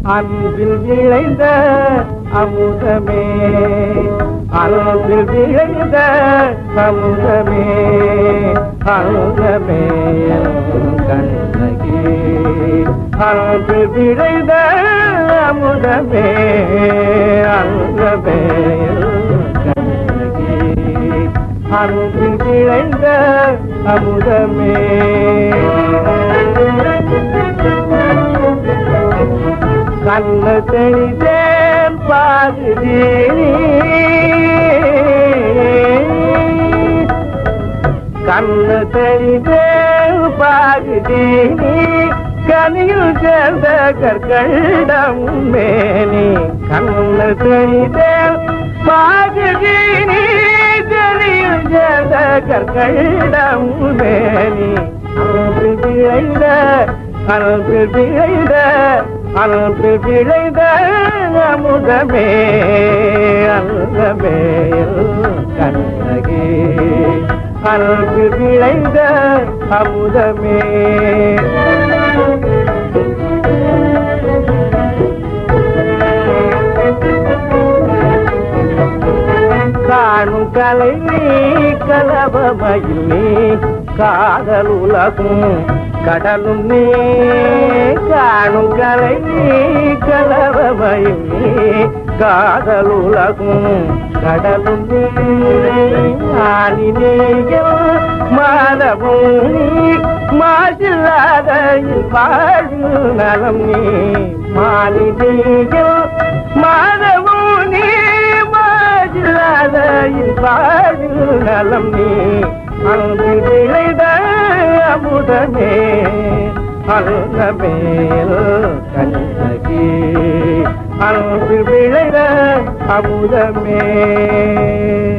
அன்பில் விளைந்த அமுதமே அன்பில் விளைந்த அமுதமே அமுதமே கண்ணகி அன்பில் விளைந்த அமுதமே அமுதமே கண்ணகி அன்பில் விளைந்த அமுதமே கண்ணு தெளிதேன் பாகுதீனி கண்ணு தெளிதேன் பாகுதீனி கனியில் சேர்ந்த கற்களிடம் மேனி கண்ணு தெளிதேன் பாகுதீனி கனியில் சேர்ந்த கற்களிடம் மேனி அன்று விளைந்த அன்று விளைந்த அன்று விளைந்த அமுதமே அமுதமே கண்ணகி அன்று விளைந்த அமுதமே காணும் கலை நீ கலவமையில் நீ காதல் உலகும் கடலும் நீ காணும் கலை நீ கலவமையில் நீ காதல் உலகும் கடலும் நீ மானினேயம் மாதவும் நீ மாசில்லாத வாழ்வு நலம் நீ மானினேயம் மாதவும் நீ மாசில்லாத வாழ்வு நலம் நீ அங்கு விளைத அமுதமே அருணமேல் கண்ணகி அங்கு விளைத அமுதமே